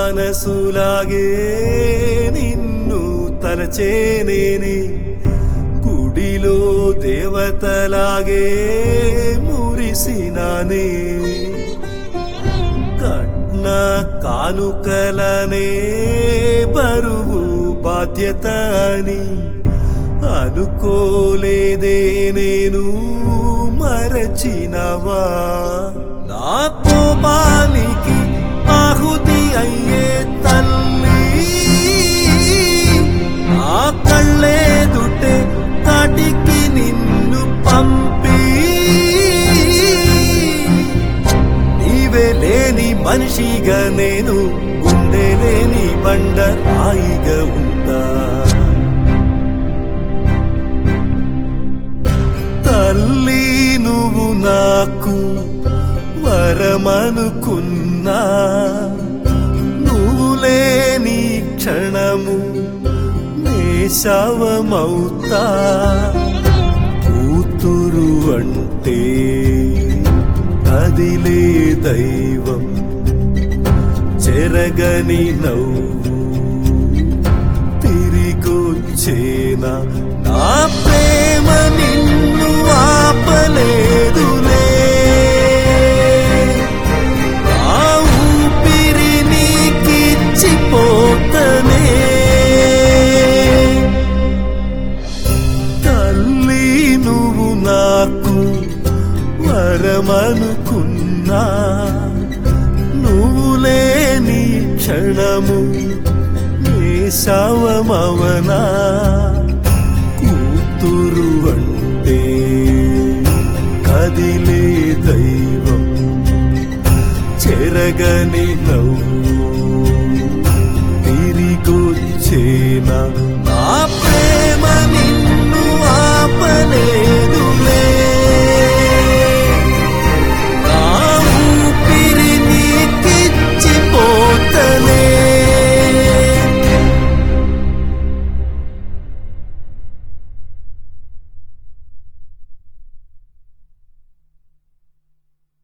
మనసులాగే నిన్ను తలచేనేనే గుడిలో దేవతలాగే మురిసినానే కట్న కానుకలనే బరువు బాధ్యత అని అనుకోలేదే నేను మరచినవా నా కోపానికి ఆహుతి అయ్యే తల్లి నా కళ్ళేదుటే కాటికి నిన్ను పంపి నీవే లేని మనిషిగా నేను గుండె లేని బండ రాయిగా ఉంటా తల్లి నువ్వు నాకు వరమనుకున్నా నువ్వు లేని క్షణము నే శవమవుతా కూతురు అంటే కదిలే దైవం చెరగని నవ్వు తిరిగొచ్చేనా నా ప్రేమ నిన్ను ఆపలేదులే నా ఊపిరి నీకిచ్చిపోతనే తల్లి నువ్వు నాకు వరమనుకున్నా నువ్వు లేని క్షణము నీ శవమవనా కూతురు అంటే కదిలే దైవం చెరగని నవ్వు తిరిగొచ్చేనా నా